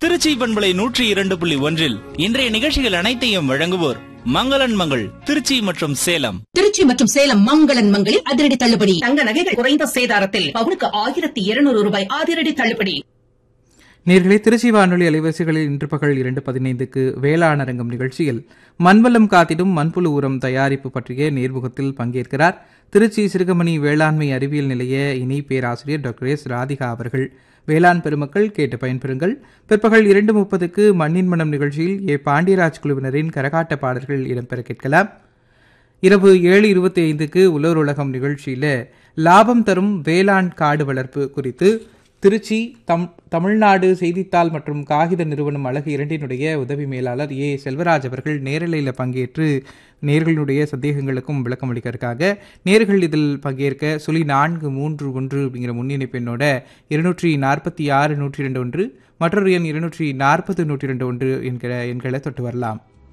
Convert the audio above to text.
திருச்சி பண்பலை நூற்றி இரண்டு புள்ளி ஒன்றில் இன்றைய நிகழ்ச்சிகள் அனைத்தையும் வழங்குவோர் மங்களன் மங்கள் திருச்சி மற்றும் சேலம் திருச்சி மற்றும் சேலம் மங்களன் மங்களில் அதிரடி தள்ளுபடி தங்க நகைகள் குறைந்த சேதாரத்தில் பவுனுக்கு ஆயிரத்தி இருநூறு ரூபாய் அதிரடி தள்ளுபடி நேர்களே திருச்சி வானொலி அலைவரிசைகளில் இன்று பகல் இரண்டு பதினைந்துக்கு வேளாண் அரங்கம் நிகழ்ச்சியில் மண்வளம் காத்திடும் மண்புழு உரம் தயாரிப்பு பற்றிய நேர்முகத்தில் பங்கேற்கிறார் திருச்சி சிறுகமணி வேளாண்மை அறிவியல் நிலைய இணை பேராசிரியர் டாக்டர் எஸ் ராதிகா அவர்கள் வேளாண் பெருமக்கள் கேட்டு பயன்பெறுங்கள் பிற்பகல் இரண்டு முப்பதுக்கு மண்ணின் மனம் நிகழ்ச்சியில் ஏ பாண்டியராஜ் குழுவினரின் கரகாட்ட பாடல்கள் இடம்பெற கேட்கலாம் இரவு ஏழு இருபத்தி ஐந்துக்கு உலர் உலகம் நிகழ்ச்சியில் லாபம் தரும் வேளாண் காடு வளர்ப்பு குறித்து திருச்சி தம் தமிழ்நாடு செய்தித்தாள் மற்றும் காகித நிறுவனம் அழகு இரண்டினுடைய உதவி மேலாளர் ஏ செல்வராஜ் அவர்கள் நேரலையில் பங்கேற்று நேர்களுடைய சந்தேகங்களுக்கும் விளக்கம் அளிக்கிறதுக்காக நேர்கள் இதில் பங்கேற்க சுழி நான்கு மூன்று ஒன்று அப்படிங்கிற முன்னிணைப்பு எண்ணோட இருநூற்றி நாற்பத்தி ஆறு நூற்றி ரெண்டு ஒன்று மற்றொரு எண் இருநூற்றி நாற்பது நூற்றி ரெண்டு ஒன்று என்கிற எண்களை தொட்டு வரலாம்